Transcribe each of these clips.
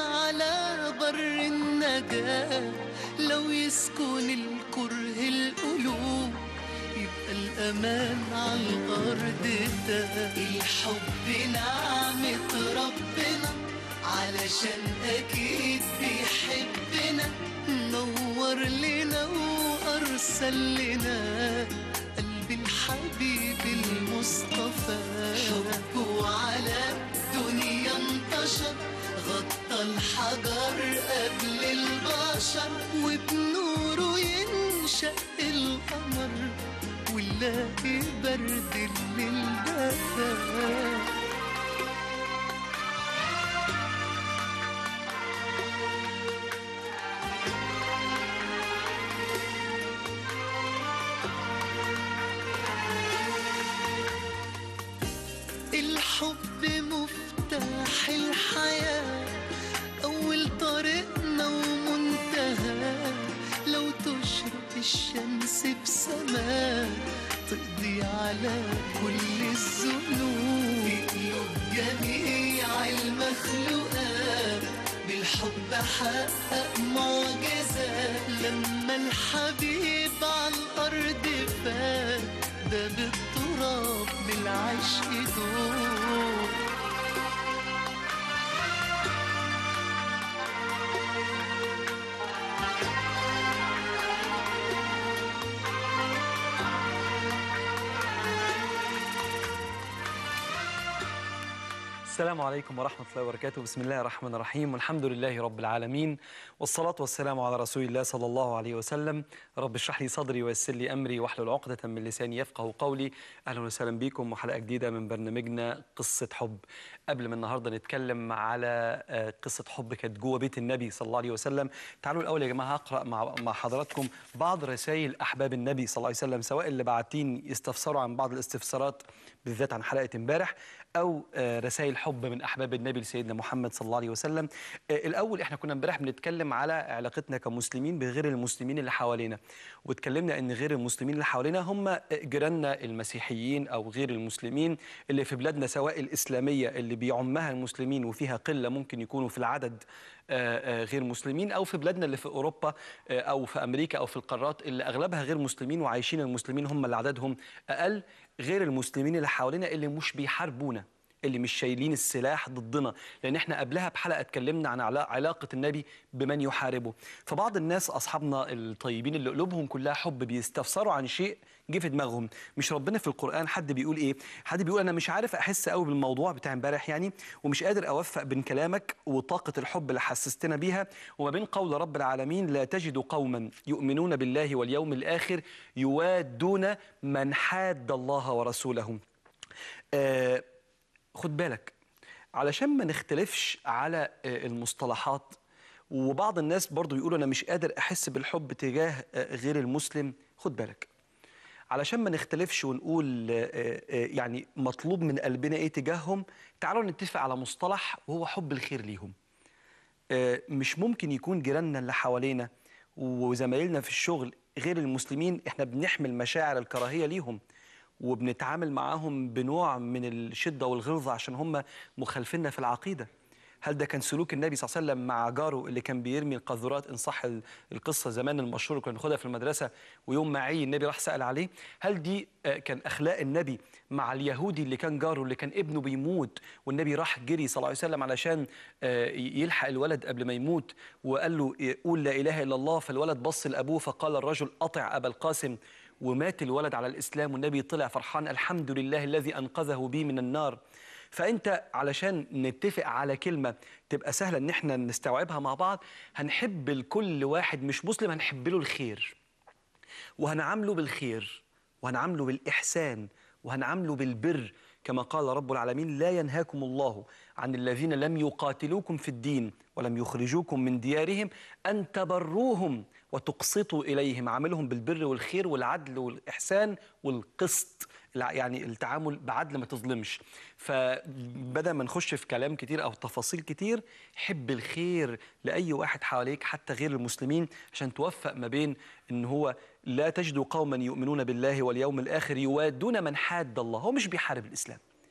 على بر النجاة لو يسكن الكره القلوب يبقى الأمان على الأرض ده الحب نعمة ربنا علشان أكيد بيحبنا نور لنا وأرسل لنا قلب الحبيب المصطفى حبه على الدنيا انتشر غطى الحجر قبل البشر وبنوره ينشأ القمر ونلاقي برد الليل دفا الحب مفتاح الحياة أول طريقنا ومنتهى لو تشرق الشمس بسماء تقضي على كل الذنوب تقلب جميع المخلوقات بالحب حقق معجزة لما الحبيب على الأرض فات ده بالتراب بالعشق دور السلام عليكم ورحمة الله وبركاته بسم الله الرحمن الرحيم والحمد لله رب العالمين والصلاة والسلام على رسول الله صلى الله عليه وسلم رب اشرح لي صدري ويسر لي أمري واحلل عقدة من لساني يفقه قولي أهلا وسهلا بكم وحلقة جديدة من برنامجنا قصة حب قبل ما النهاردة نتكلم على آه، قصة حب كانت جوه بيت النبي صلى الله عليه وسلم تعالوا الأول يا جماعة هقرأ مع مع حضراتكم بعض رسائل أحباب النبي صلى الله عليه وسلم سواء اللي باعتين يستفسروا عن بعض الاستفسارات بالذات عن حلقة امبارح أو آه، رسائل حب من أحباب النبي لسيدنا محمد صلى الله عليه وسلم آه، الأول إحنا كنا امبارح بنتكلم على علاقتنا كمسلمين بغير المسلمين اللي حوالينا واتكلمنا إن غير المسلمين اللي حوالينا هم جيراننا المسيحيين أو غير المسلمين اللي في بلادنا سواء الإسلامية اللي بيعمها المسلمين وفيها قلة ممكن يكونوا في العدد آه، آه، غير مسلمين أو في بلادنا اللي في أوروبا آه، أو في أمريكا أو في القارات اللي أغلبها غير مسلمين وعايشين المسلمين هم اللي عددهم أقل غير المسلمين اللي حوالينا اللي مش بيحاربونا اللي مش شايلين السلاح ضدنا لان احنا قبلها بحلقه اتكلمنا عن علا- علاقه النبي بمن يحاربه فبعض الناس اصحابنا الطيبين اللي قلوبهم كلها حب بيستفسروا عن شيء جه في دماغهم مش ربنا في القران حد بيقول ايه حد بيقول انا مش عارف احس قوي بالموضوع بتاع امبارح يعني ومش قادر اوفق بين كلامك وطاقه الحب اللي حسستنا بيها وما بين قول رب العالمين لا تجد قوما يؤمنون بالله واليوم الاخر يوادون من حاد الله ورسوله آه خد بالك علشان ما نختلفش على آه، المصطلحات وبعض الناس برضو يقولوا انا مش قادر احس بالحب تجاه آه، غير المسلم خد بالك علشان ما نختلفش ونقول آه، آه، آه، يعني مطلوب من قلبنا ايه تجاههم تعالوا نتفق على مصطلح وهو حب الخير ليهم آه، مش ممكن يكون جيراننا اللي حوالينا وزمايلنا في الشغل غير المسلمين احنا بنحمل مشاعر الكراهية ليهم وبنتعامل معاهم بنوع من الشدة والغلظة عشان هم مخالفيننا في العقيدة هل ده كان سلوك النبي صلى الله عليه وسلم مع جاره اللي كان بيرمي القاذورات ان صح ال- القصه زمان المشهور اللي كنا بناخدها في المدرسه ويوم ما عي النبي راح سال عليه هل دي آه، كان اخلاق النبي مع اليهودي اللي كان جاره اللي كان ابنه بيموت والنبي راح جري صلى الله عليه وسلم علشان آه، ي- يلحق الولد قبل ما يموت وقال له آه، قول لا اله الا الله فالولد بص لابوه فقال الرجل اطع ابا القاسم ومات الولد على الاسلام والنبي طلع فرحان الحمد لله الذي انقذه بي من النار فانت علشان نتفق على كلمه تبقى سهله ان احنا نستوعبها مع بعض هنحب لكل واحد مش مسلم هنحب له الخير وهنعامله بالخير وهنعامله بالإحسان وهنعامله بالبر كما قال رب العالمين لا ينهاكم الله عن الذين لم يقاتلوكم في الدين ولم يخرجوكم من ديارهم أن تبروهم وتقسطوا إليهم عاملهم بالبر والخير والعدل والإحسان والقسط الع- يعني التعامل بعدل ما تظلمش فبدل ما نخش في كلام كتير أو تفاصيل كتير حب الخير لأي واحد حواليك حتى غير المسلمين عشان توفق ما بين إن هو لا تجد قوما يؤمنون بالله واليوم الآخر يوادون من حاد الله هو مش بيحارب الإسلام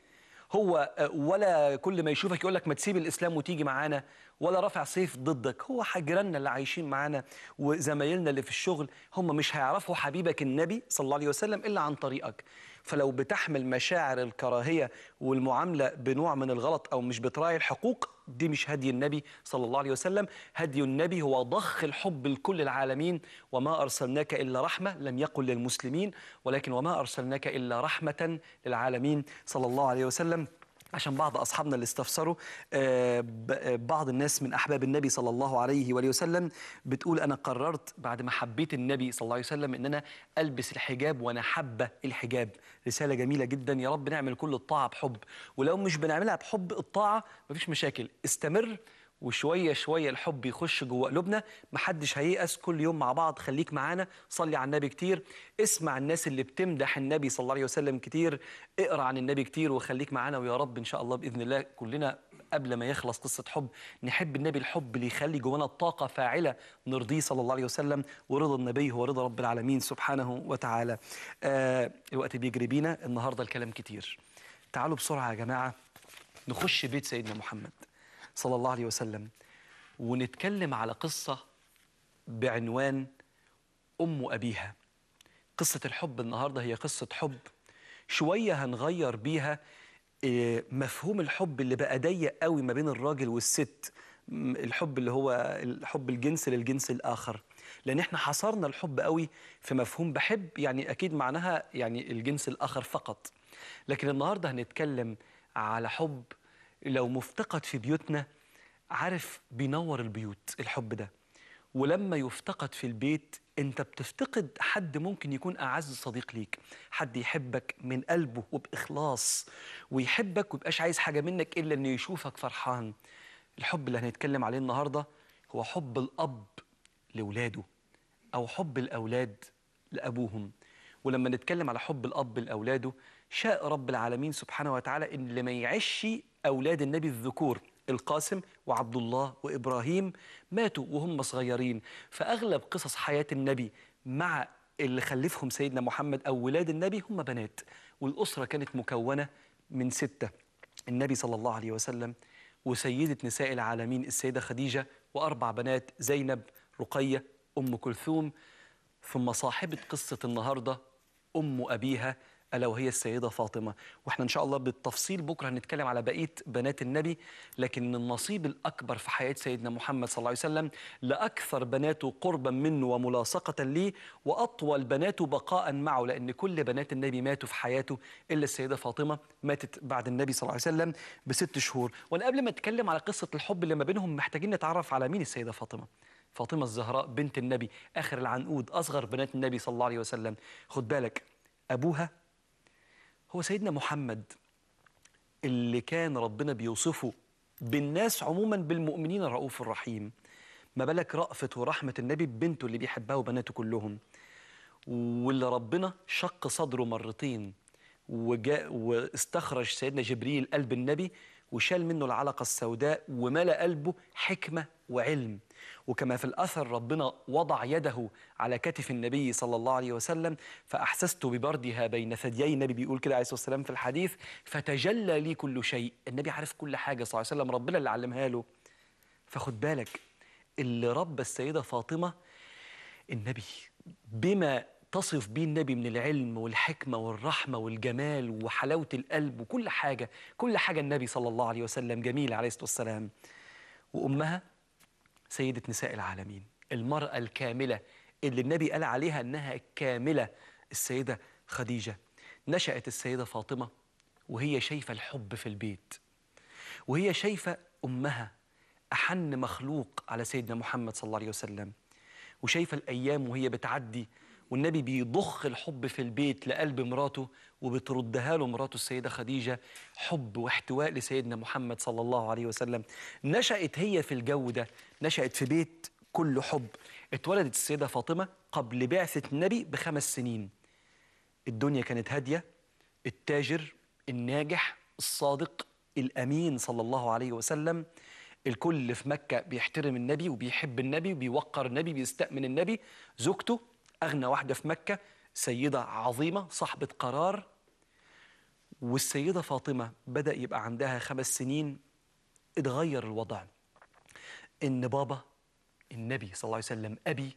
هو آه، ولا كل ما يشوفك يقول لك ما تسيب الاسلام وتيجي معانا ولا رافع سيف ضدك هو جيراننا اللي عايشين معانا وزمايلنا اللي في الشغل هم مش هيعرفوا حبيبك النبي صلى الله عليه وسلم الا عن طريقك فلو بتحمل مشاعر الكراهيه والمعامله بنوع من الغلط او مش بتراعي الحقوق دي مش هدي النبي صلى الله عليه وسلم هدي النبي هو ضخ الحب لكل العالمين وما ارسلناك الا رحمه لم يقل للمسلمين ولكن وما ارسلناك الا رحمه للعالمين صلى الله عليه وسلم عشان بعض اصحابنا اللي استفسروا آه، ب- آه، بعض الناس من احباب النبي صلى الله عليه واله وسلم بتقول انا قررت بعد ما حبيت النبي صلى الله عليه وسلم ان انا البس الحجاب وانا حابه الحجاب رساله جميله جدا يا رب نعمل كل الطاعه بحب ولو مش بنعملها بحب الطاعه مفيش مشاكل استمر وشويه شويه الحب يخش جوه قلوبنا محدش هييأس كل يوم مع بعض خليك معانا صلي على النبي كتير اسمع الناس اللي بتمدح النبي صلى الله عليه وسلم كتير اقرا عن النبي كتير وخليك معانا ويا رب ان شاء الله باذن الله كلنا قبل ما يخلص قصه حب نحب النبي الحب اللي يخلي جوانا طاقه فاعله نرضيه صلى الله عليه وسلم ورضا النبي هو رضا رب العالمين سبحانه وتعالى آه الوقت بيجري بينا النهارده الكلام كتير تعالوا بسرعه يا جماعه نخش بيت سيدنا محمد صلى الله عليه وسلم ونتكلم على قصة بعنوان أم أبيها قصة الحب النهاردة هي قصة حب شوية هنغير بيها آه، مفهوم الحب اللي بقى ضيق قوي ما بين الراجل والست م- الحب اللي هو الحب الجنس للجنس الآخر لأن احنا حصرنا الحب قوي في مفهوم بحب يعني أكيد معناها يعني الجنس الآخر فقط لكن النهاردة هنتكلم على حب لو مفتقد في بيوتنا عارف بينور البيوت الحب ده ولما يفتقد في البيت انت بتفتقد حد ممكن يكون اعز صديق ليك حد يحبك من قلبه وباخلاص ويحبك ويبقاش عايز حاجه منك الا انه يشوفك فرحان الحب اللي هنتكلم عليه النهارده هو حب الاب لاولاده او حب الاولاد لابوهم ولما نتكلم على حب الاب لاولاده شاء رب العالمين سبحانه وتعالى ان اللي ما يعيش اولاد النبي الذكور القاسم وعبد الله وابراهيم ماتوا وهم صغيرين فاغلب قصص حياه النبي مع اللي خلفهم سيدنا محمد او ولاد النبي هم بنات والاسره كانت مكونه من سته النبي صلى الله عليه وسلم وسيده نساء العالمين السيده خديجه واربع بنات زينب رقيه ام كلثوم ثم صاحبه قصه النهارده ام ابيها الا وهي السيده فاطمه واحنا ان شاء الله بالتفصيل بكره هنتكلم على بقيه بنات النبي لكن النصيب الاكبر في حياه سيدنا محمد صلى الله عليه وسلم لاكثر بناته قربا منه وملاصقه ليه واطول بناته بقاء معه لان كل بنات النبي ماتوا في حياته الا السيده فاطمه ماتت بعد النبي صلى الله عليه وسلم بست شهور وانا قبل ما اتكلم على قصه الحب اللي ما بينهم محتاجين نتعرف على مين السيده فاطمه فاطمه الزهراء بنت النبي اخر العنقود اصغر بنات النبي صلى الله عليه وسلم خد بالك ابوها هو سيدنا محمد اللي كان ربنا بيوصفه بالناس عموما بالمؤمنين الرؤوف الرحيم ما بالك رأفة ورحمة النبي ببنته اللي بيحبها وبناته كلهم واللي ربنا شق صدره مرتين وجاء واستخرج سيدنا جبريل قلب النبي وشال منه العلقة السوداء وملأ قلبه حكمة وعلم وكما في الأثر ربنا وضع يده على كتف النبي صلى الله عليه وسلم فأحسست ببردها بين ثديي النبي بيقول كده عليه الصلاة والسلام في الحديث فتجلى لي كل شيء النبي عارف كل حاجة صلى الله عليه وسلم ربنا اللي علمها له فخد بالك اللي ربى السيدة فاطمة النبي بما تصف به النبي من العلم والحكمة والرحمة والجمال وحلاوة القلب وكل حاجة كل حاجة النبي صلى الله عليه وسلم جميل عليه الصلاة والسلام وأمها سيدة نساء العالمين المرأة الكاملة اللي النبي قال عليها أنها كاملة السيدة خديجة نشأت السيدة فاطمة وهي شايفة الحب في البيت وهي شايفة أمها أحن مخلوق على سيدنا محمد صلى الله عليه وسلم وشايفة الأيام وهي بتعدي والنبي بيضخ الحب في البيت لقلب مراته وبتردها له مراته السيدة خديجة حب واحتواء لسيدنا محمد صلى الله عليه وسلم نشأت هي في الجو ده نشأت في بيت كله حب اتولدت السيدة فاطمة قبل بعثة النبي بخمس سنين الدنيا كانت هادية التاجر الناجح الصادق الأمين صلى الله عليه وسلم الكل في مكة بيحترم النبي وبيحب النبي وبيوقر النبي بيستأمن النبي زوجته أغنى واحدة في مكة سيدة عظيمة صاحبة قرار والسيدة فاطمة بدأ يبقى عندها خمس سنين اتغير الوضع إن بابا النبي صلى الله عليه وسلم أبي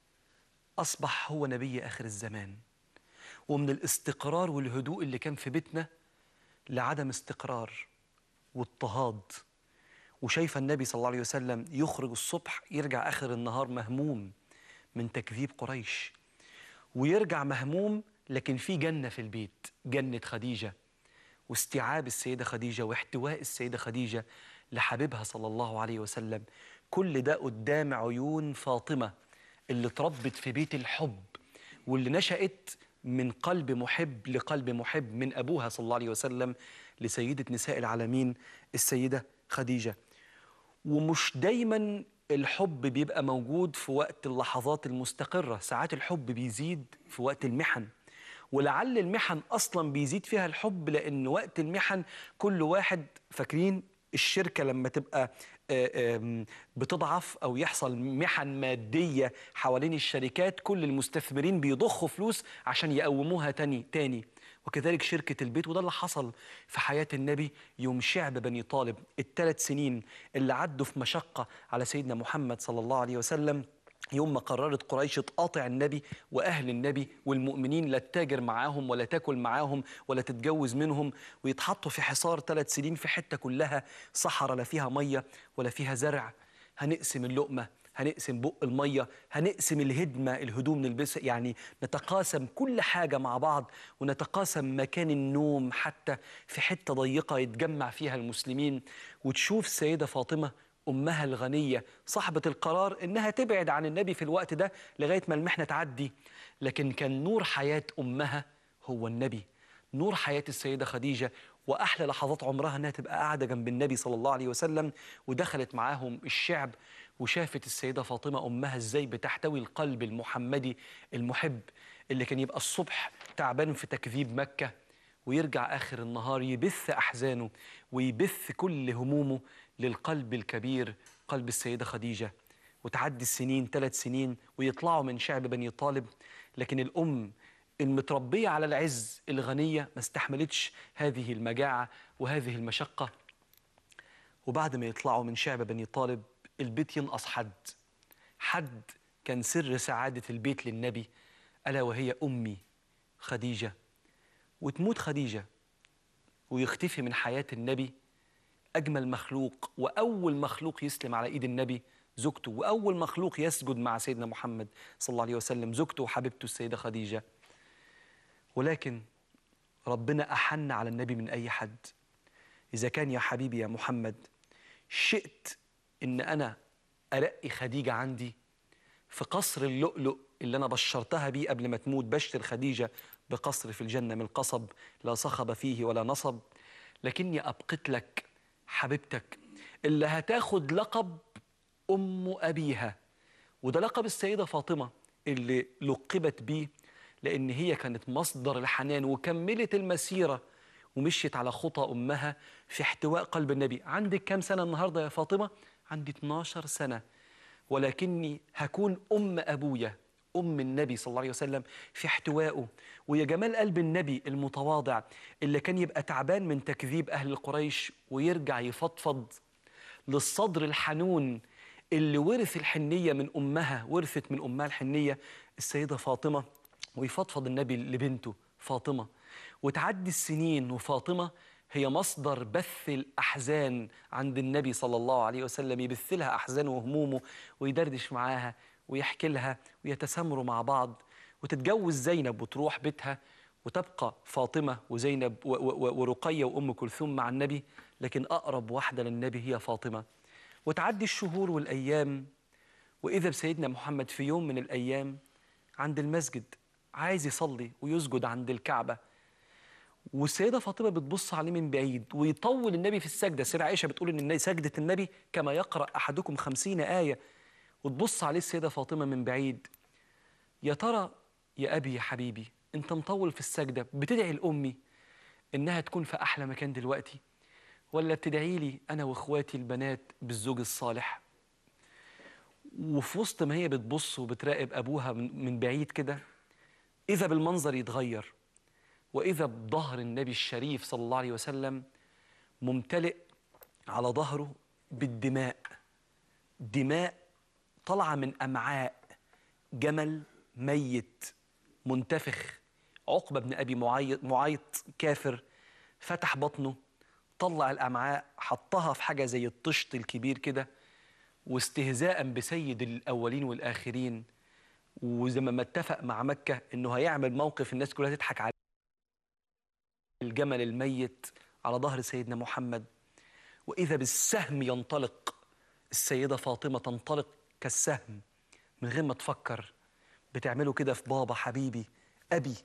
أصبح هو نبي آخر الزمان ومن الاستقرار والهدوء اللي كان في بيتنا لعدم استقرار واضطهاد وشايفة النبي صلى الله عليه وسلم يخرج الصبح يرجع آخر النهار مهموم من تكذيب قريش ويرجع مهموم لكن في جنة في البيت جنة خديجة واستيعاب السيدة خديجة واحتواء السيدة خديجة لحبيبها صلى الله عليه وسلم كل ده قدام عيون فاطمة اللي اتربت في بيت الحب واللي نشأت من قلب محب لقلب محب من أبوها صلى الله عليه وسلم لسيدة نساء العالمين السيدة خديجة ومش دايما الحب بيبقى موجود في وقت اللحظات المستقرة ساعات الحب بيزيد في وقت المحن ولعل المحن أصلا بيزيد فيها الحب لأن وقت المحن كل واحد فاكرين الشركة لما تبقى آه، آم، بتضعف أو يحصل محن مادية حوالين الشركات كل المستثمرين بيضخوا فلوس عشان يقوموها تاني تاني وكذلك شركة البيت وده اللي حصل في حياة النبي يوم شعب بني طالب الثلاث سنين اللي عدوا في مشقة على سيدنا محمد صلى الله عليه وسلم يوم ما قررت قريش تقاطع النبي واهل النبي والمؤمنين لا تتاجر معاهم ولا تاكل معاهم ولا تتجوز منهم ويتحطوا في حصار ثلاث سنين في حته كلها صحراء لا فيها ميه ولا فيها زرع هنقسم اللقمه هنقسم بق الميه هنقسم الهدمه الهدوم نلبسها يعني نتقاسم كل حاجه مع بعض ونتقاسم مكان النوم حتى في حته ضيقه يتجمع فيها المسلمين وتشوف السيده فاطمه امها الغنيه صاحبه القرار انها تبعد عن النبي في الوقت ده لغايه ما المحنه تعدي لكن كان نور حياه امها هو النبي نور حياه السيده خديجه واحلى لحظات عمرها انها تبقى قاعده جنب النبي صلى الله عليه وسلم ودخلت معاهم الشعب وشافت السيده فاطمه امها ازاي بتحتوي القلب المحمدي المحب اللي كان يبقى الصبح تعبان في تكذيب مكه ويرجع آخر النهار يبث أحزانه ويبث كل همومه للقلب الكبير قلب السيدة خديجة وتعدي السنين ثلاث سنين ويطلعوا من شعب بني طالب لكن الأم المتربية على العز الغنية ما استحملتش هذه المجاعة وهذه المشقة وبعد ما يطلعوا من شعب بني طالب البيت ينقص حد حد كان سر سعادة البيت للنبي ألا وهي أمي خديجة وتموت خديجة ويختفي من حياة النبي أجمل مخلوق وأول مخلوق يسلم على إيد النبي زوجته وأول مخلوق يسجد مع سيدنا محمد صلى الله عليه وسلم زوجته وحبيبته السيدة خديجة ولكن ربنا أحن على النبي من أي حد إذا كان يا حبيبي يا محمد شئت إن أنا أرقي خديجة عندي في قصر اللؤلؤ اللي أنا بشرتها بيه قبل ما تموت بشر خديجة بقصر في الجنة من القصب لا صخب فيه ولا نصب لكني أبقت لك حبيبتك اللي هتاخد لقب أم أبيها وده لقب السيدة فاطمة اللي لقبت بيه لأن هي كانت مصدر الحنان وكملت المسيرة ومشيت على خطى أمها في احتواء قلب النبي عندك كام سنة النهاردة يا فاطمة؟ عندي 12 سنة ولكني هكون أم أبويا أم النبي صلى الله عليه وسلم في احتوائه ويا جمال قلب النبي المتواضع اللي كان يبقى تعبان من تكذيب أهل قريش ويرجع يفضفض للصدر الحنون اللي ورث الحنية من أمها ورثت من أمها الحنية السيدة فاطمة ويفضفض النبي لبنته فاطمة وتعدي السنين وفاطمة هي مصدر بث الأحزان عند النبي صلى الله عليه وسلم يبث لها أحزانه وهمومه ويدردش معاها ويحكي لها ويتسامروا مع بعض وتتجوز زينب وتروح بيتها وتبقى فاطمة وزينب و- و- ورقية وأم كلثوم مع النبي لكن أقرب واحدة للنبي هي فاطمة وتعدي الشهور والأيام وإذا بسيدنا محمد في يوم من الأيام عند المسجد عايز يصلي ويسجد عند الكعبة والسيدة فاطمة بتبص عليه من بعيد ويطول النبي في السجدة سيدة عائشة بتقول إن النبي- سجدة النبي كما يقرأ أحدكم خمسين آية وتبص عليه السيدة فاطمة من بعيد يا ترى يا أبي يا حبيبي أنت مطول في السجدة بتدعي لأمي إنها تكون في أحلى مكان دلوقتي ولا بتدعي لي أنا وإخواتي البنات بالزوج الصالح وفي وسط ما هي بتبص وبتراقب أبوها من من بعيد كده إذا بالمنظر يتغير وإذا بظهر النبي الشريف صلى الله عليه وسلم ممتلئ على ظهره بالدماء دماء طالعة من أمعاء جمل ميت منتفخ عقبة بن أبي معيط, معيط كافر فتح بطنه طلع الأمعاء حطها في حاجة زي الطشت الكبير كده واستهزاء بسيد الأولين والآخرين وزي ما اتفق مع مكة إنه هيعمل موقف الناس كلها تضحك عليه الجمل الميت على ظهر سيدنا محمد وإذا بالسهم ينطلق السيدة فاطمة تنطلق كالسهم من غير ما تفكر بتعمله كده في بابا حبيبي أبي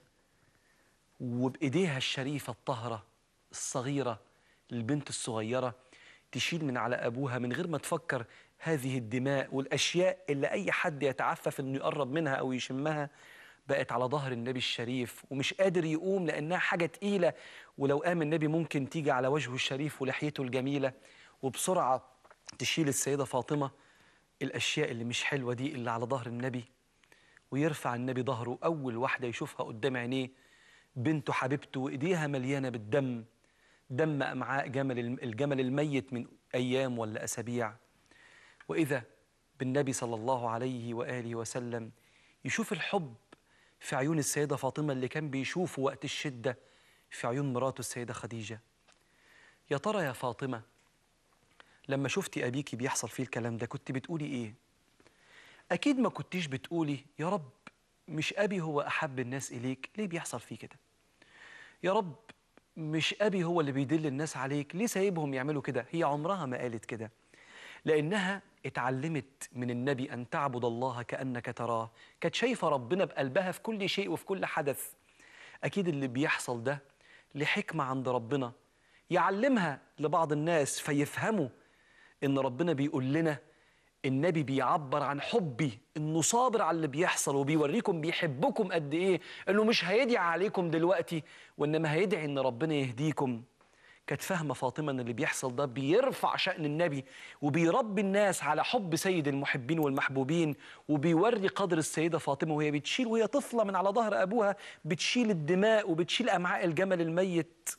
وبإيديها الشريفة الطاهرة الصغيرة البنت الصغيرة تشيل من على أبوها من غير ما تفكر هذه الدماء والأشياء اللي أي حد يتعفف إنه يقرب منها أو يشمها بقت على ظهر النبي الشريف ومش قادر يقوم لأنها حاجة تقيلة ولو قام النبي ممكن تيجي على وجهه الشريف ولحيته الجميلة وبسرعة تشيل السيدة فاطمة الأشياء اللي مش حلوة دي اللي على ظهر النبي ويرفع النبي ظهره أول واحدة يشوفها قدام عينيه بنته حبيبته وإيديها مليانة بالدم دم أمعاء جمل الجمل الميت من أيام ولا أسابيع وإذا بالنبي صلى الله عليه وآله وسلم يشوف الحب في عيون السيدة فاطمة اللي كان بيشوفه وقت الشدة في عيون مراته السيدة خديجة يا ترى يا فاطمة لما شفتي أبيكي بيحصل فيه الكلام ده كنت بتقولي إيه؟ أكيد ما كنتيش بتقولي يا رب مش أبي هو أحب الناس إليك ليه بيحصل فيه كده؟ يا رب مش أبي هو اللي بيدل الناس عليك ليه سايبهم يعملوا كده؟ هي عمرها ما قالت كده لأنها اتعلمت من النبي أن تعبد الله كأنك تراه كانت شايفة ربنا بقلبها في كل شيء وفي كل حدث أكيد اللي بيحصل ده لحكمة عند ربنا يعلمها لبعض الناس فيفهموا إن ربنا بيقول لنا النبي بيعبر عن حبي انه صابر على اللي بيحصل وبيوريكم بيحبكم قد ايه انه مش هيدعي عليكم دلوقتي وانما هيدعي ان ربنا يهديكم كانت فاهمه فاطمه ان اللي بيحصل ده بيرفع شان النبي وبيربي الناس على حب سيد المحبين والمحبوبين وبيوري قدر السيده فاطمه وهي بتشيل وهي طفله من على ظهر ابوها بتشيل الدماء وبتشيل امعاء الجمل الميت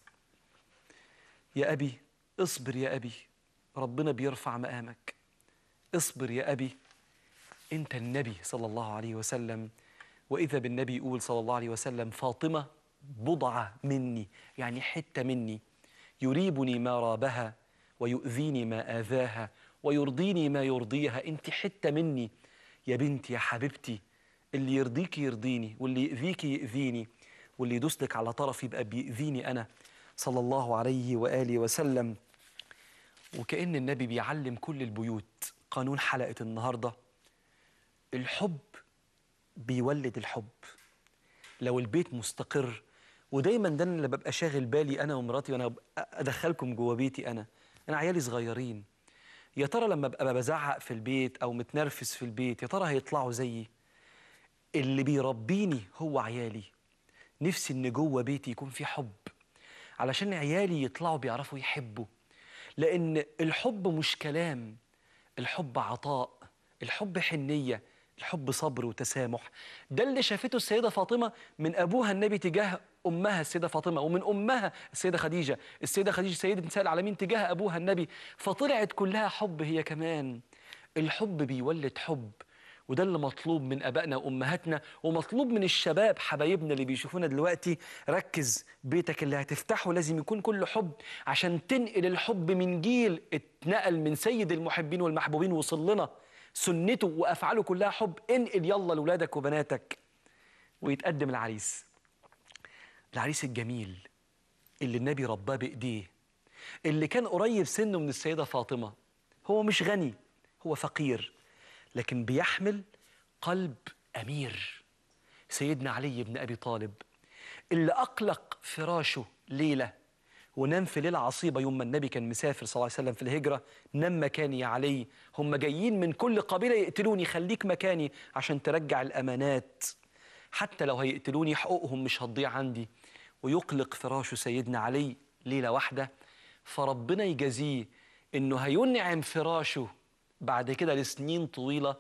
يا ابي اصبر يا ابي ربنا بيرفع مقامك اصبر يا ابي انت النبي صلى الله عليه وسلم واذا بالنبي يقول صلى الله عليه وسلم فاطمه بضعه مني يعني حته مني يريبني ما رابها ويؤذيني ما آذاها ويرضيني ما يرضيها أنت حتة مني يا بنتي يا حبيبتي اللي يرضيك يرضيني واللي يأذيك يأذيني واللي يدوسلك على طرف يبقى بيأذيني أنا صلى الله عليه وآله وسلم وكأن النبي بيعلم كل البيوت قانون حلقة النهاردة الحب بيولد الحب لو البيت مستقر ودايما ده اللي ببقى شاغل بالي انا ومراتي وانا ادخلكم جوه بيتي انا انا عيالي صغيرين يا ترى لما ابقى بزعق في البيت او متنرفز في البيت يا ترى هيطلعوا زيي اللي بيربيني هو عيالي نفسي ان جوه بيتي يكون في حب علشان عيالي يطلعوا بيعرفوا يحبوا لان الحب مش كلام الحب عطاء الحب حنيه الحب صبر وتسامح ده اللي شافته السيدة فاطمة من أبوها النبي تجاه أمها السيدة فاطمة ومن أمها السيدة خديجة السيدة خديجة سيدة نساء العالمين تجاه أبوها النبي فطلعت كلها حب هي كمان الحب بيولد حب وده اللي مطلوب من ابائنا وامهاتنا ومطلوب من الشباب حبايبنا اللي بيشوفونا دلوقتي ركز بيتك اللي هتفتحه لازم يكون كله حب عشان تنقل الحب من جيل اتنقل من سيد المحبين والمحبوبين وصل لنا سنته وافعاله كلها حب انقل يلا لاولادك وبناتك ويتقدم العريس العريس الجميل اللي النبي رباه بايديه اللي كان قريب سنه من السيده فاطمه هو مش غني هو فقير لكن بيحمل قلب امير سيدنا علي بن ابي طالب اللي اقلق فراشه ليله ونام في ليله عصيبه يوم ما النبي كان مسافر صلى الله عليه وسلم في الهجره نام مكاني يا علي هم جايين من كل قبيله يقتلوني خليك مكاني عشان ترجع الامانات حتى لو هيقتلوني حقوقهم مش هتضيع عندي ويقلق فراشه سيدنا علي ليله واحده فربنا يجازيه انه هينعم فراشه بعد كده لسنين طويله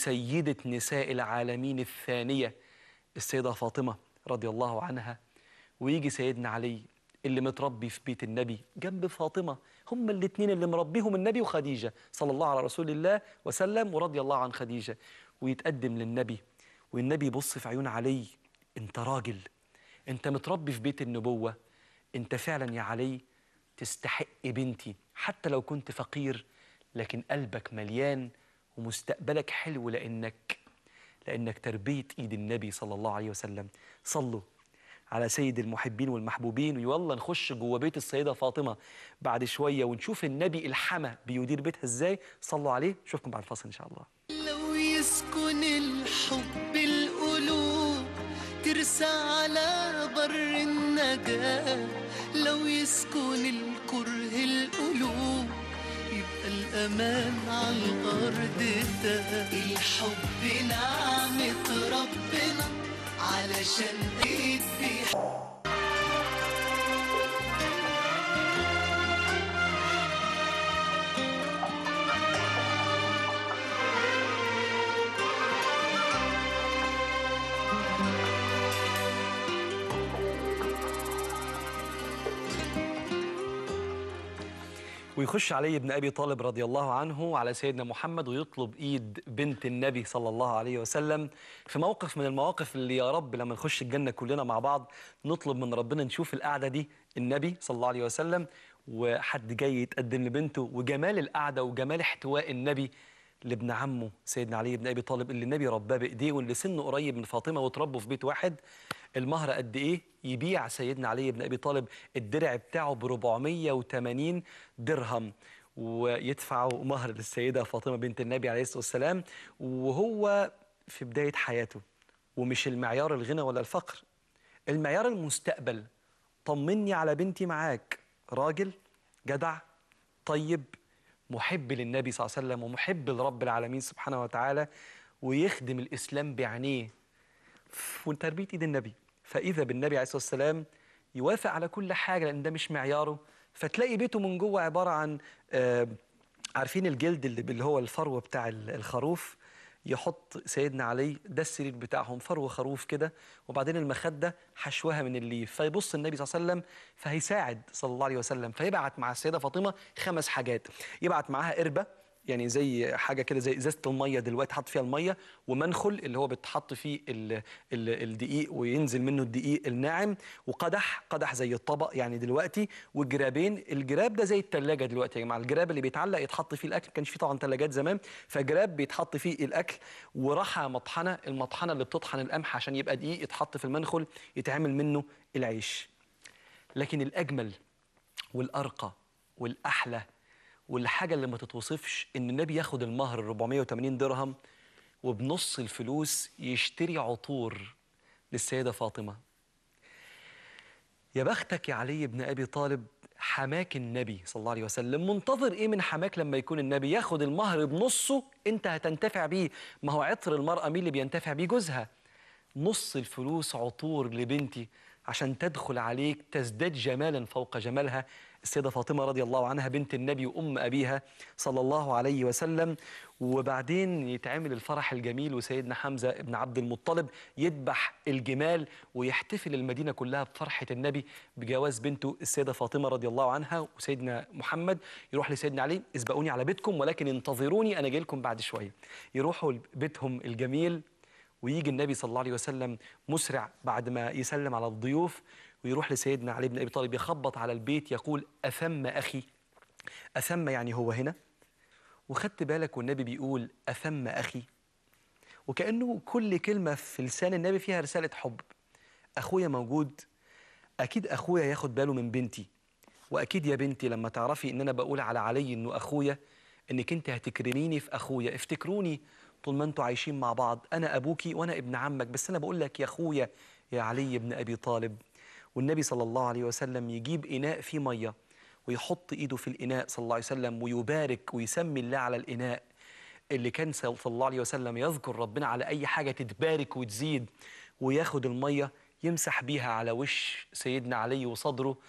بسيده نساء العالمين الثانيه السيده فاطمه رضي الله عنها ويجي سيدنا علي اللي متربي في بيت النبي جنب فاطمة هم الاتنين اللي مربيهم النبي وخديجة صلى الله على رسول الله وسلم ورضي الله عن خديجة ويتقدم للنبي والنبي يبص في عيون علي انت راجل انت متربي في بيت النبوة انت فعلا يا علي تستحق بنتي حتى لو كنت فقير لكن قلبك مليان ومستقبلك حلو لأنك لأنك تربيت إيد النبي صلى الله عليه وسلم صلوا على سيد المحبين والمحبوبين ويلا نخش جوه بيت السيدة فاطمة بعد شوية ونشوف النبي الحما بيدير بيتها ازاي صلوا عليه نشوفكم بعد الفاصل إن شاء الله لو يسكن الحب القلوب ترسى على بر النجاة لو يسكن الكره القلوب يبقى الأمان على الأرض ده الحب نعمة ربنا علشان ايد بيح ويخش علي بن ابي طالب رضي الله عنه على سيدنا محمد ويطلب ايد بنت النبي صلى الله عليه وسلم في موقف من المواقف اللي يا رب لما نخش الجنه كلنا مع بعض نطلب من ربنا نشوف القعده دي النبي صلى الله عليه وسلم وحد جاي يتقدم لبنته وجمال القعده وجمال احتواء النبي لابن عمه سيدنا علي بن ابي طالب اللي النبي رباه بايديه واللي سنه قريب من فاطمه وتربوا في بيت واحد المهر قد ايه يبيع سيدنا علي بن ابي طالب الدرع بتاعه ب 480 درهم ويدفعوا مهر للسيده فاطمه بنت النبي عليه الصلاه والسلام وهو في بدايه حياته ومش المعيار الغنى ولا الفقر المعيار المستقبل طمني على بنتي معاك راجل جدع طيب محب للنبي صلى الله عليه وسلم ومحب لرب العالمين سبحانه وتعالى ويخدم الإسلام بعينيه وتربية إيد النبي فإذا بالنبي عليه الصلاة والسلام يوافق على كل حاجة لأن ده مش معياره فتلاقي بيته من جوه عبارة عن آه، عارفين الجلد اللي اللي هو الفرو بتاع ال- الخروف يحط سيدنا علي ده السرير بتاعهم فرو خروف كده وبعدين المخدة حشوها من الليف فيبص النبي صلى الله عليه وسلم فهيساعد صلى الله عليه وسلم فيبعت مع السيدة فاطمة خمس حاجات يبعت معاها قربة يعني زي حاجه كده زي ازازه الميه دلوقتي حط فيها الميه ومنخل اللي هو بتحط فيه ال ال الدقيق وينزل منه الدقيق الناعم وقدح قدح زي الطبق يعني دلوقتي والجرابين الجراب ده زي الثلاجه دلوقتي يا جماعه الجراب اللي بيتعلق يتحط فيه الاكل ما كانش فيه طبعا ثلاجات زمان فجراب بيتحط فيه الاكل ورحى مطحنه المطحنه اللي بتطحن القمح عشان يبقى دقيق يتحط في المنخل يتعمل منه العيش لكن الاجمل والارقى والاحلى والحاجه اللي ما تتوصفش ان النبي ياخد المهر 480 درهم وبنص الفلوس يشتري عطور للسيده فاطمه يا بختك يا علي بن ابي طالب حماك النبي صلى الله عليه وسلم منتظر ايه من حماك لما يكون النبي ياخد المهر بنصه انت هتنتفع بيه ما هو عطر المراه مين اللي بينتفع بيه جوزها نص الفلوس عطور لبنتي عشان تدخل عليك تزداد جمالا فوق جمالها السيدة فاطمة رضي الله عنها بنت النبي وأم أبيها صلى الله عليه وسلم وبعدين يتعمل الفرح الجميل وسيدنا حمزة ابن عبد المطلب يذبح الجمال ويحتفل المدينة كلها بفرحة النبي بجواز بنته السيدة فاطمة رضي الله عنها وسيدنا محمد يروح لسيدنا علي اسبقوني على بيتكم ولكن انتظروني أنا جاي لكم بعد شوية يروحوا بيتهم الجميل ويجي النبي صلى الله عليه وسلم مسرع بعد ما يسلم على الضيوف ويروح لسيدنا علي بن ابي طالب يخبط على البيت يقول اثم اخي اثم يعني هو هنا وخدت بالك والنبي بيقول اثم اخي وكانه كل كلمه في لسان النبي فيها رساله حب اخويا موجود اكيد اخويا ياخد باله من بنتي واكيد يا بنتي لما تعرفي ان انا بقول على علي انه اخويا انك انت هتكرميني في اخويا افتكروني طول ما انتوا عايشين مع بعض انا ابوكي وانا ابن عمك بس انا بقول لك يا اخويا يا علي بن ابي طالب والنبي صلى الله عليه وسلم يجيب اناء فيه ميه ويحط ايده في الاناء صلى الله عليه وسلم ويبارك ويسمي الله على الاناء اللي كان صلى الله عليه وسلم يذكر ربنا على اي حاجه تتبارك وتزيد وياخد الميه يمسح بيها على وش سيدنا علي وصدره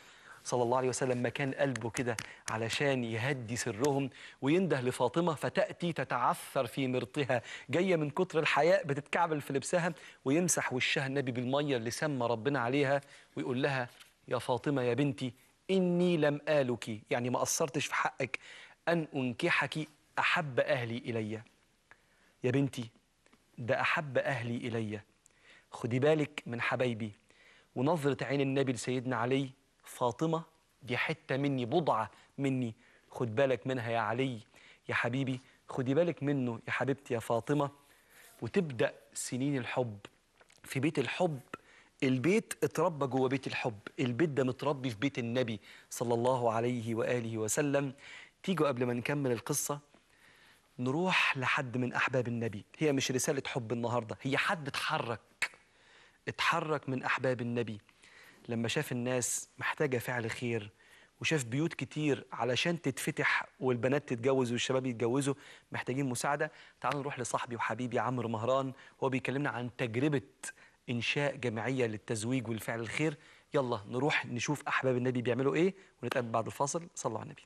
صلى الله عليه وسلم مكان قلبه كده علشان يهدي سرهم وينده لفاطمة فتأتي تتعثر في مرطها جاية من كتر الحياء بتتكعبل في لبسها ويمسح وشها النبي بالمية اللي سمى ربنا عليها ويقول لها يا فاطمة يا بنتي إني لم آلك يعني ما قصرتش في حقك أن أنكحك أحب أهلي إلي يا بنتي ده أحب أهلي إلي خدي بالك من حبايبي ونظرة عين النبي لسيدنا علي فاطمة دي حتة مني بضعة مني خد بالك منها يا علي يا حبيبي خدي بالك منه يا حبيبتي يا فاطمة وتبدأ سنين الحب في بيت الحب البيت اتربى جوه بيت الحب البيت ده متربي في بيت النبي صلى الله عليه وآله وسلم تيجوا قبل ما نكمل القصة نروح لحد من أحباب النبي هي مش رسالة حب النهاردة هي حد اتحرك اتحرك من أحباب النبي لما شاف الناس محتاجة فعل خير وشاف بيوت كتير علشان تتفتح والبنات تتجوز والشباب يتجوزوا محتاجين مساعدة تعالوا نروح لصاحبي وحبيبي عمرو مهران هو بيكلمنا عن تجربة إنشاء جمعية للتزويج والفعل الخير يلا نروح نشوف أحباب النبي بيعملوا إيه ونتقابل بعد الفاصل صلوا على النبي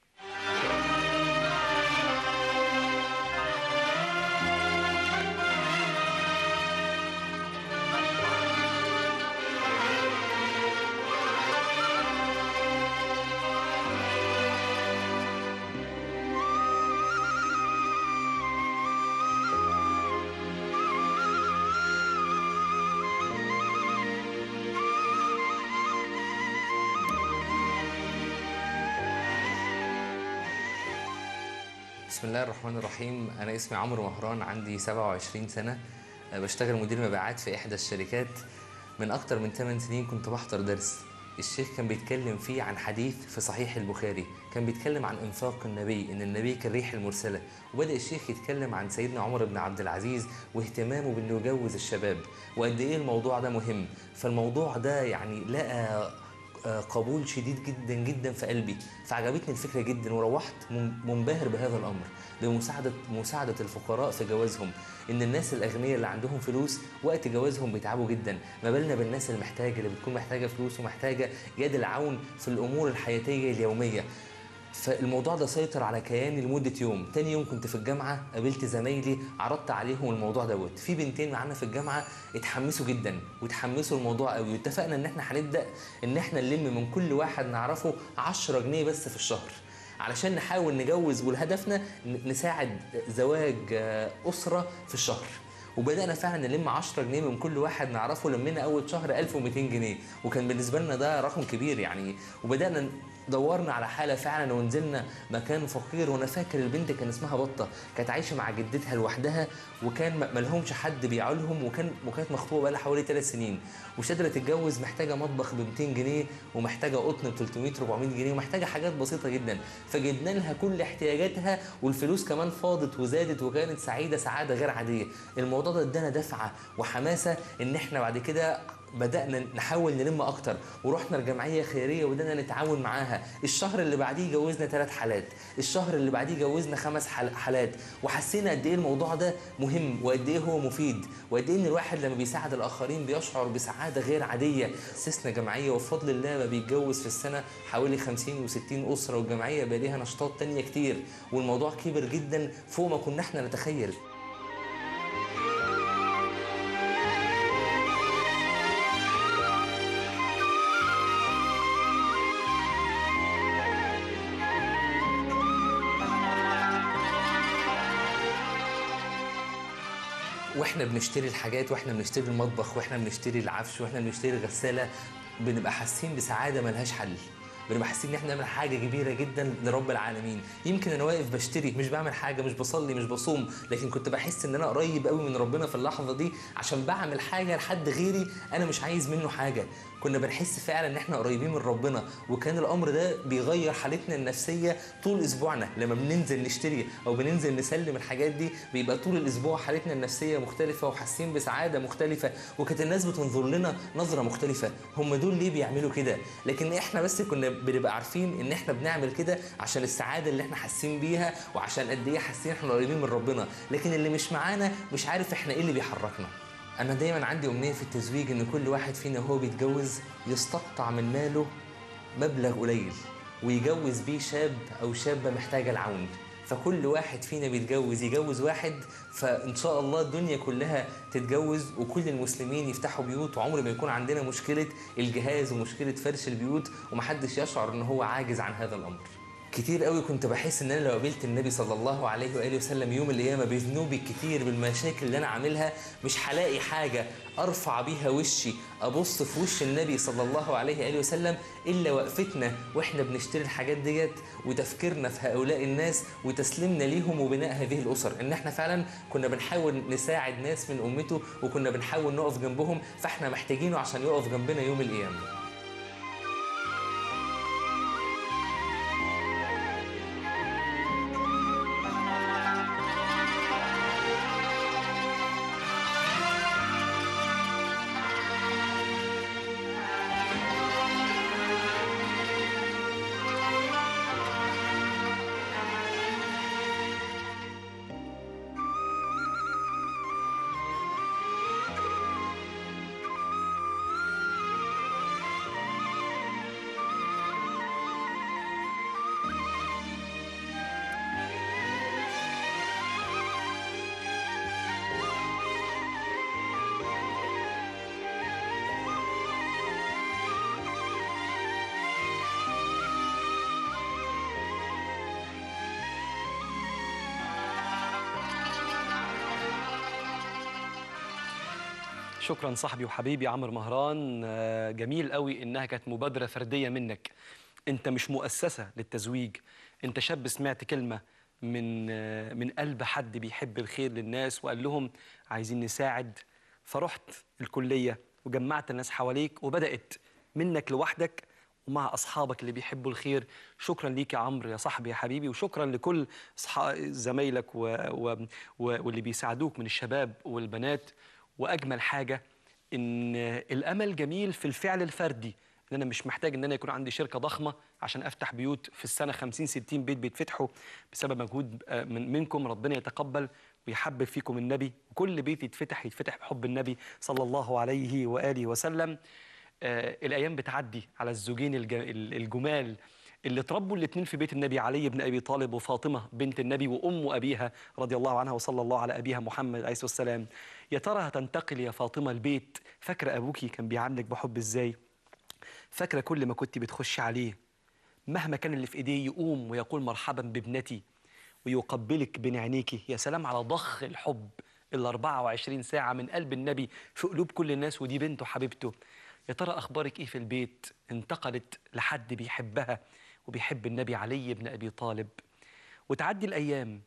بسم الله الرحمن الرحيم أنا اسمي عمرو مهران عندي 27 سنة أه، بشتغل مدير مبيعات في إحدى الشركات من أكتر من 8 سنين كنت بحضر درس الشيخ كان بيتكلم فيه عن حديث في صحيح البخاري كان بيتكلم عن إنفاق النبي إن النبي كالريح المرسلة وبدأ الشيخ يتكلم عن سيدنا عمر بن عبد العزيز واهتمامه بأنه يجوز الشباب وقد إيه الموضوع ده مهم فالموضوع ده يعني لقى آه، قبول شديد جدا جدا في قلبي فعجبتني الفكره جدا وروحت من- منبهر بهذا الامر بمساعده مساعده الفقراء في جوازهم ان الناس الاغنياء اللي عندهم فلوس وقت جوازهم بيتعبوا جدا ما بالنا بالناس المحتاجه اللي بتكون محتاجه فلوس ومحتاجه يد العون في الامور الحياتيه اليوميه فالموضوع ده سيطر على كياني لمده يوم تاني يوم كنت في الجامعه قابلت زمايلي عرضت عليهم الموضوع دوت في بنتين معانا في الجامعه اتحمسوا جدا وتحمسوا الموضوع قوي واتفقنا ان احنا هنبدا ان احنا نلم من كل واحد نعرفه 10 جنيه بس في الشهر علشان نحاول نجوز والهدفنا ن- نساعد زواج آه، اسره في الشهر وبدانا فعلا نلم 10 جنيه من كل واحد نعرفه لمينا اول شهر 1200 جنيه وكان بالنسبه لنا ده رقم كبير يعني وبدانا ن- دورنا على حاله فعلا ونزلنا مكان فقير وانا فاكر البنت كان اسمها بطه كانت عايشه مع جدتها لوحدها وكان ما ما لهمش حد بيعولهم وكان وكانت مخطوبه بقى لها حوالي ثلاث سنين ومش قادره تتجوز محتاجه مطبخ ب 200 جنيه ومحتاجه قطن ب 300 400 جنيه ومحتاجه حاجات بسيطه جدا فجبنا لها كل احتياجاتها والفلوس كمان فاضت وزادت وكانت سعيده سعاده غير عاديه الموضوع ده ادانا دفعه وحماسه ان احنا بعد كده بدأنا نحاول نلم أكتر ورحنا الجمعية خيرية وبدأنا نتعاون معاها الشهر اللي بعديه جوزنا ثلاث حالات الشهر اللي بعديه جوزنا خمس حل- حالات وحسينا قد إيه الموضوع ده مهم وقد إيه هو مفيد وقد إيه إن الواحد لما بيساعد الآخرين بيشعر بسعادة غير عادية أسسنا جمعية وبفضل الله ما بيتجوز في السنة حوالي 50 و60 أسرة والجمعية بقى ليها نشاطات تانية كتير والموضوع كبر جدا فوق ما كنا احنا نتخيل واحنا بنشتري الحاجات واحنا بنشتري المطبخ واحنا بنشتري العفش واحنا بنشتري الغساله بنبقى حاسين بسعاده ملهاش حل بنبقى حاسين ان احنا بنعمل حاجه كبيره جدا لرب العالمين يمكن انا واقف بشتري مش بعمل حاجه مش بصلي مش بصوم لكن كنت بحس ان انا قريب قوي من ربنا في اللحظه دي عشان بعمل حاجه لحد غيري انا مش عايز منه حاجه كنا بنحس فعلا ان احنا قريبين من ربنا وكان الامر ده بيغير حالتنا النفسيه طول اسبوعنا لما بننزل نشتري او بننزل نسلم الحاجات دي بيبقى طول الاسبوع حالتنا النفسيه مختلفه وحاسين بسعاده مختلفه وكانت الناس بتنظر لنا نظره مختلفه هم دول ليه بيعملوا كده لكن احنا بس كنا بنبقى عارفين ان احنا بنعمل كده عشان السعاده اللي احنا حاسين بيها وعشان قد ايه حاسين احنا قريبين من ربنا لكن اللي مش معانا مش عارف احنا ايه اللي بيحركنا انا دايما عندي امنيه في التزويج ان كل واحد فينا وهو بيتجوز يستقطع من ماله مبلغ قليل ويجوز بيه شاب او شابه محتاجه العون فكل واحد فينا بيتجوز يجوز واحد فان شاء الله الدنيا كلها تتجوز وكل المسلمين يفتحوا بيوت وعمر ما يكون عندنا مشكله الجهاز ومشكله فرش البيوت ومحدش يشعر ان هو عاجز عن هذا الامر كتير قوي كنت بحس ان انا لو قابلت النبي صلى الله عليه واله وسلم يوم القيامه بذنوبي الكتير بالمشاكل اللي انا عاملها مش هلاقي حاجه ارفع بيها وشي ابص في وش النبي صلى الله عليه واله وسلم الا وقفتنا واحنا بنشتري الحاجات ديت وتفكيرنا في هؤلاء الناس وتسليمنا ليهم وبناء هذه الاسر ان احنا فعلا كنا بنحاول نساعد ناس من امته وكنا بنحاول نقف جنبهم فاحنا محتاجينه عشان يقف جنبنا يوم القيامه شكرا صاحبي وحبيبي عمرو مهران آه، جميل قوي انها كانت مبادره فرديه منك انت مش مؤسسه للتزويج انت شاب سمعت كلمه من آه، من قلب حد بيحب الخير للناس وقال لهم عايزين نساعد فرحت الكليه وجمعت الناس حواليك وبدات منك لوحدك ومع اصحابك اللي بيحبوا الخير شكرا ليك يا عمرو يا صاحبي يا حبيبي وشكرا لكل أصحا- زمايلك و... و... و... واللي بيساعدوك من الشباب والبنات واجمل حاجه ان الامل جميل في الفعل الفردي ان انا مش محتاج ان انا يكون عندي شركه ضخمه عشان افتح بيوت في السنه 50 60 بيت بيتفتحوا بسبب مجهود آه، من منكم ربنا يتقبل ويحبب فيكم النبي وكل بيت يتفتح يتفتح بحب النبي صلى الله عليه واله وسلم آه، الايام بتعدي على الزوجين الج- ال- الجمال اللي تربوا الاثنين في بيت النبي علي بن ابي طالب وفاطمه بنت النبي وام ابيها رضي الله عنها وصلى الله على ابيها محمد عليه الصلاه والسلام يا ترى هتنتقل يا فاطمه البيت فاكره ابوكي كان بيعاملك بحب ازاي فاكره كل ما كنت بتخشي عليه مهما كان اللي في ايديه يقوم ويقول مرحبا بابنتي ويقبلك بين عينيكي يا سلام على ضخ الحب ال 24 ساعة من قلب النبي في قلوب كل الناس ودي بنته حبيبته يا ترى أخبارك إيه في البيت انتقلت لحد بيحبها وبيحب النبي علي بن أبي طالب وتعدي الأيام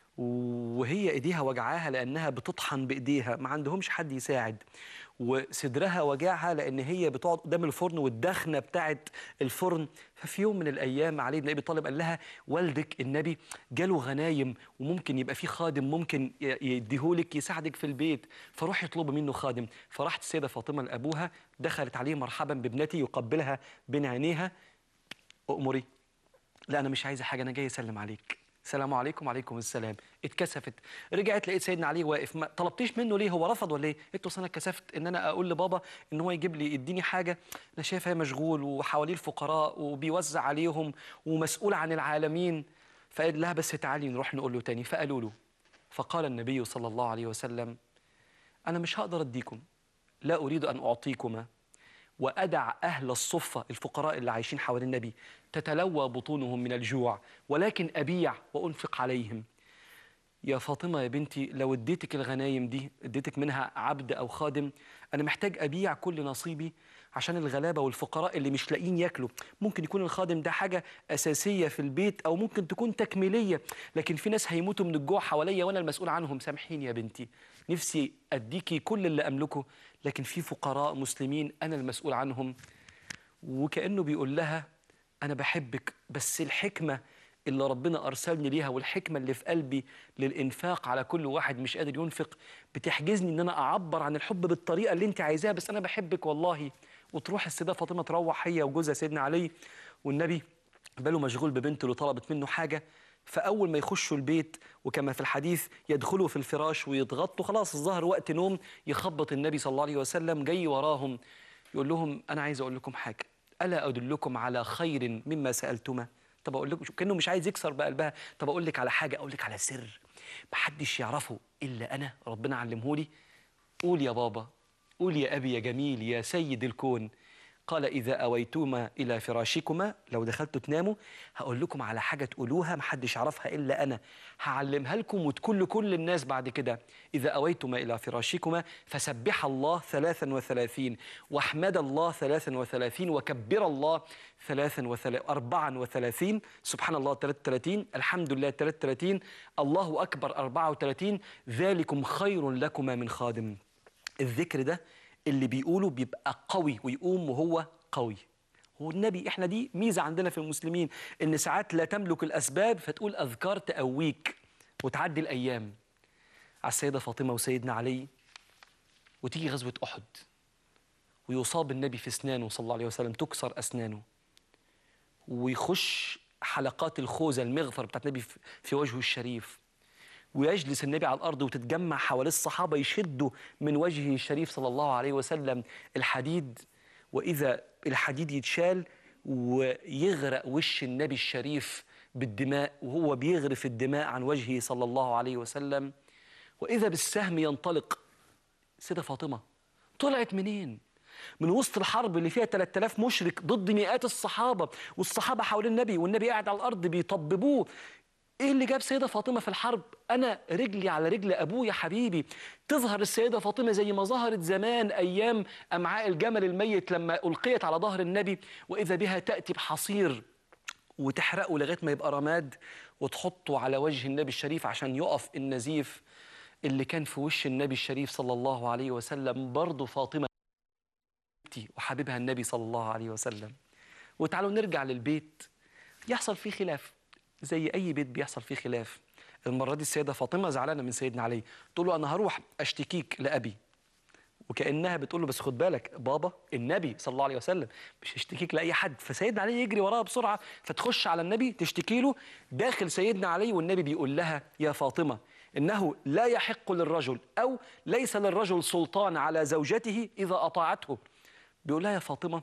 وهي ايديها وجعاها لانها بتطحن بايديها ما عندهمش حد يساعد وصدرها وجعها لان هي بتقعد قدام الفرن والدخنه بتاعت الفرن ففي يوم من الايام علي بن ابي طالب قال لها والدك النبي جاله غنايم وممكن يبقى في خادم ممكن ي- يديهولك يساعدك في البيت فروح يطلب منه خادم فراحت السيده فاطمه لابوها دخلت عليه مرحبا بابنتي يقبلها بين عينيها أؤمري لا أنا مش عايزة حاجة أنا جاي أسلم عليك السلام عليكم وعليكم السلام اتكسفت رجعت لقيت سيدنا علي واقف ما طلبتيش منه ليه هو رفض ولا ايه قلت له أصل انا اتكسفت ان انا اقول لبابا ان هو يجيب لي يديني حاجه انا شايفها مشغول وحواليه الفقراء وبيوزع عليهم ومسؤول عن العالمين فقال لها بس تعالي نروح نقول له تاني فقالوا له فقال النبي صلى الله عليه وسلم انا مش هقدر اديكم لا اريد ان اعطيكما وأدع أهل الصفة الفقراء اللي عايشين حوالين النبي تتلوى بطونهم من الجوع ولكن أبيع وأنفق عليهم يا فاطمة يا بنتي لو اديتك الغنايم دي اديتك منها عبد أو خادم أنا محتاج أبيع كل نصيبي عشان الغلابة والفقراء اللي مش لاقيين ياكلوا ممكن يكون الخادم ده حاجة أساسية في البيت أو ممكن تكون تكميلية لكن في ناس هيموتوا من الجوع حواليا وأنا المسؤول عنهم سامحيني يا بنتي نفسي أديكي كل اللي أملكه لكن في فقراء مسلمين أنا المسؤول عنهم وكأنه بيقول لها أنا بحبك بس الحكمة اللي ربنا أرسلني ليها والحكمة اللي في قلبي للإنفاق على كل واحد مش قادر ينفق بتحجزني إن أنا أعبر عن الحب بالطريقة اللي أنت عايزاها بس أنا بحبك والله وتروح السيدة فاطمة تروح هي وجوزها سيدنا علي والنبي باله مشغول ببنته اللي طلبت منه حاجة فأول ما يخشوا البيت وكما في الحديث يدخلوا في الفراش ويتغطوا خلاص الظهر وقت نوم يخبط النبي صلى الله عليه وسلم جاي وراهم يقول لهم أنا عايز أقول لكم حاجة الا ادلكم على خير مما سالتما طب اقول لكم كانه مش عايز يكسر بقلبها طب اقول لك على حاجه اقول لك على سر محدش يعرفه الا انا ربنا علمهولي قول يا بابا قول يا ابي يا جميل يا سيد الكون قال إذا أويتما إلى فراشكما لو دخلتوا تناموا هقول لكم على حاجة تقولوها محدش يعرفها إلا أنا هعلمها لكم وتكون لكل الناس بعد كده إذا أويتما إلى فراشكما فسبح الله ثلاثا وثلاثين واحمد الله ثلاثا وثلاثين وكبر الله ثلاثا وثلاثين أربعا وثلاثين سبحان الله ثلاثة وثلاثين الحمد لله ثلاثة وثلاثين الله أكبر أربعة وثلاثين ذلكم خير لكما من خادم الذكر ده اللي بيقوله بيبقى قوي ويقوم وهو قوي هو النبي احنا دي ميزه عندنا في المسلمين ان ساعات لا تملك الاسباب فتقول اذكار تقويك وتعدي الايام على السيده فاطمه وسيدنا علي وتيجي غزوه احد ويصاب النبي في اسنانه صلى الله عليه وسلم تكسر اسنانه ويخش حلقات الخوذه المغفر بتاعت النبي في- في وجهه الشريف ويجلس النبي على الارض وتتجمع حواليه الصحابه يشدوا من وجهه الشريف صلى الله عليه وسلم الحديد واذا الحديد يتشال ويغرق وش النبي الشريف بالدماء وهو بيغرف الدماء عن وجهه صلى الله عليه وسلم واذا بالسهم ينطلق سيده فاطمه طلعت منين من وسط الحرب اللي فيها 3000 مشرك ضد مئات الصحابه والصحابه حوالين النبي والنبي قاعد على الارض بيطببوه ايه اللي جاب سيده فاطمه في الحرب انا رجلي على رجل ابويا حبيبي تظهر السيده فاطمه زي ما ظهرت زمان ايام امعاء الجمل الميت لما القيت على ظهر النبي واذا بها تاتي بحصير وتحرقه لغايه ما يبقى رماد وتحطه على وجه النبي الشريف عشان يقف النزيف اللي كان في وش النبي الشريف صلى الله عليه وسلم برضه فاطمه حبيبتي وحبيبها النبي صلى الله عليه وسلم وتعالوا نرجع للبيت يحصل فيه خلاف زي اي بيت بيحصل فيه خلاف المره دي السيده فاطمه زعلانه من سيدنا علي تقول له انا هروح اشتكيك لابي وكانها بتقول له بس خد بالك بابا النبي صلى الله عليه وسلم مش هيشتكيك لاي حد فسيدنا علي يجري وراها بسرعه فتخش على النبي تشتكي له داخل سيدنا علي والنبي بيقول لها يا فاطمه انه لا يحق للرجل او ليس للرجل سلطان على زوجته اذا اطاعته بيقول لها يا فاطمه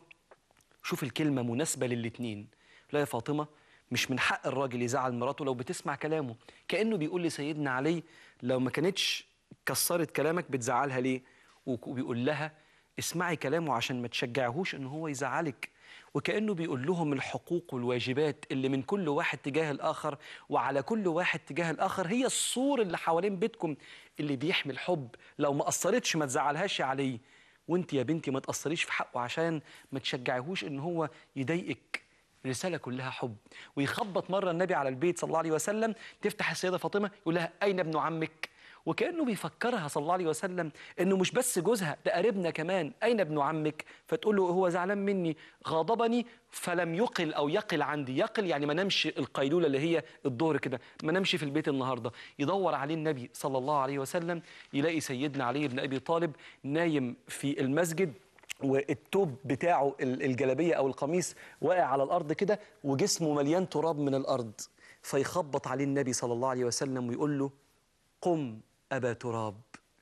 شوف الكلمة مناسبة للاتنين لا يا فاطمة مش من حق الراجل يزعل مراته لو بتسمع كلامه كأنه بيقول لسيدنا علي لو ما كانتش كسرت كلامك بتزعلها ليه وك- وبيقول لها اسمعي كلامه عشان ما تشجعهوش ان هو يزعلك وكأنه بيقول لهم الحقوق والواجبات اللي من كل واحد تجاه الآخر وعلى كل واحد تجاه الآخر هي السور اللي حوالين بيتكم اللي بيحمي الحب لو ما قصرتش ما تزعلهاش يا علي وانت يا بنتي ما تقصريش في حقه عشان ما تشجعيهوش ان هو يضايقك رساله كلها حب ويخبط مره النبي على البيت صلى الله عليه وسلم تفتح السيده فاطمه يقول لها اين ابن عمك وكانه بيفكرها صلى الله عليه وسلم انه مش بس جوزها ده قريبنا كمان اين ابن عمك فتقول له هو زعلان مني غاضبني فلم يقل او يقل عندي يقل يعني ما نمشي القيلوله اللي هي الظهر كده ما نمشي في البيت النهارده يدور عليه النبي صلى الله عليه وسلم يلاقي سيدنا علي بن ابي طالب نايم في المسجد والتوب بتاعه ال- الجلابيه او القميص واقع على الارض كده وجسمه مليان تراب من الارض فيخبط عليه النبي صلى الله عليه وسلم ويقول له قم ابا تراب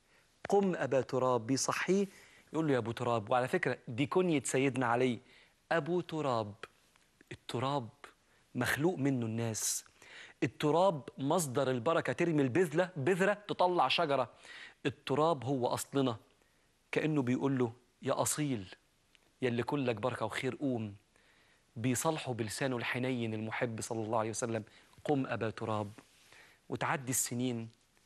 قم ابا تراب بيصحيه يقول له يا ابو تراب وعلى فكره دي كنيه سيدنا علي ابو تراب التراب مخلوق منه الناس التراب مصدر البركه ترمي البذله بذره تطلع شجره التراب هو اصلنا كانه بيقول له يا اصيل يا اللي كلك بركه وخير قوم بيصالحه بلسانه الحنين المحب صلى الله عليه وسلم قم ابا تراب وتعدي السنين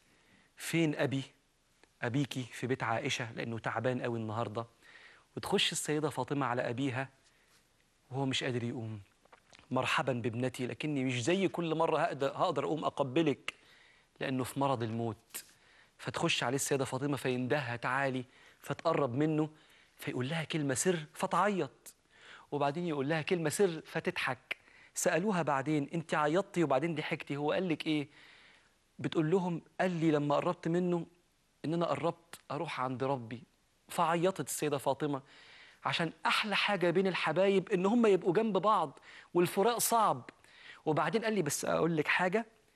فين ابي ابيكي في بيت عائشه لانه تعبان قوي النهارده وتخش السيده فاطمه على ابيها وهو مش قادر يقوم مرحبا بابنتي لكني مش زي كل مره هقدر هقدر اقوم اقبلك لانه في مرض الموت فتخش عليه السيده فاطمه فيندهها تعالي فتقرب منه فيقول لها كلمه سر فتعيط وبعدين يقول لها كلمه سر فتضحك سالوها بعدين انت عيطتي وبعدين ضحكتي هو قال لك ايه بتقول لهم قال لي لما قربت منه ان انا قربت اروح عند ربي فعيطت السيده فاطمه عشان احلى حاجه بين الحبايب ان هم يبقوا جنب بعض والفراق صعب وبعدين قال لي بس اقول لك حاجه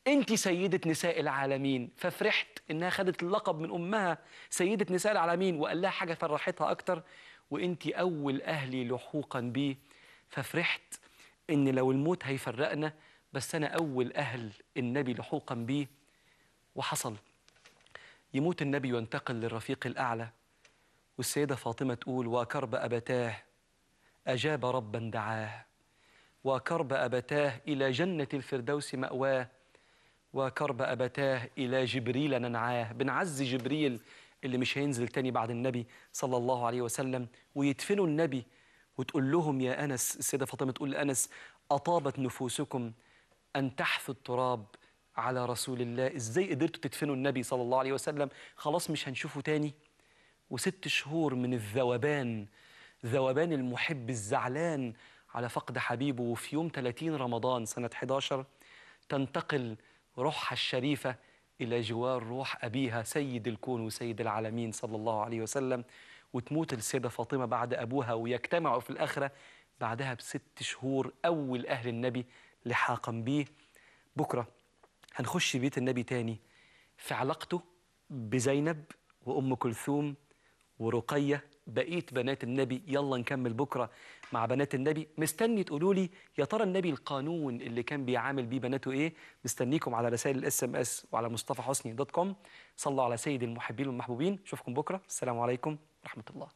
انت سيدة نساء العالمين ففرحت انها خدت اللقب من امها سيدة نساء العالمين وقال لها حاجة فرحتها اكتر وانت اول اهلي لحوقا بيه ففرحت ان لو الموت هيفرقنا بس انا اول اهل النبي لحوقا بيه وحصل يموت النبي وينتقل للرفيق الاعلى والسيدة فاطمة تقول وكرب أبتاه أجاب ربا دعاه وكرب أبتاه إلى جنة الفردوس مأواه وكرب أبتاه إلى جبريل ننعاه بنعزي جبريل اللي مش هينزل تاني بعد النبي صلى الله عليه وسلم ويدفنوا النبي وتقول لهم يا أنس السيدة فاطمة تقول لأنس أطابت نفوسكم أن تحثوا التراب على رسول الله إزاي قدرتوا تدفنوا النبي صلى الله عليه وسلم خلاص مش هنشوفه تاني وست شهور من الذوبان ذوبان المحب الزعلان على فقد حبيبه وفي يوم 30 رمضان سنة 11 تنتقل روحها الشريفة إلى جوار روح أبيها سيد الكون وسيد العالمين صلى الله عليه وسلم وتموت السيدة فاطمة بعد أبوها ويجتمعوا في الآخرة بعدها بست شهور أول أهل النبي لحاقا بيه بكرة هنخش بيت النبي تاني في علاقته بزينب وأم كلثوم ورقية بقية بنات النبي يلا نكمل بكرة مع بنات النبي مستني تقولوا لي يا ترى النبي القانون اللي كان بيعامل بيه بناته ايه مستنيكم على رسائل الاس ام اس وعلى مصطفى حسني دوت كوم صلوا على سيد المحبين والمحبوبين اشوفكم بكرة السلام عليكم ورحمة الله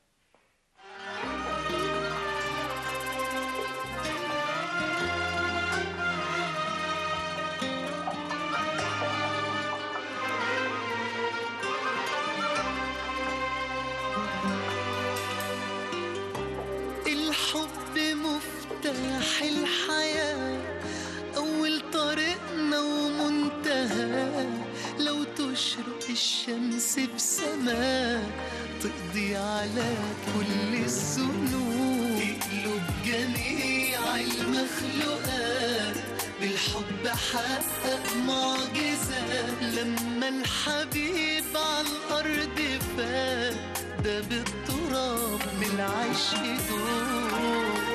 الحب مفتاح الحياة أول طريقنا ومنتهى لو تشرق الشمس بسماء تقضي على كل الذنوب تقلب جميع المخلوقات بالحب حقق معجزة لما الحبيب على الأرض فات ده بالتراب من العشق دول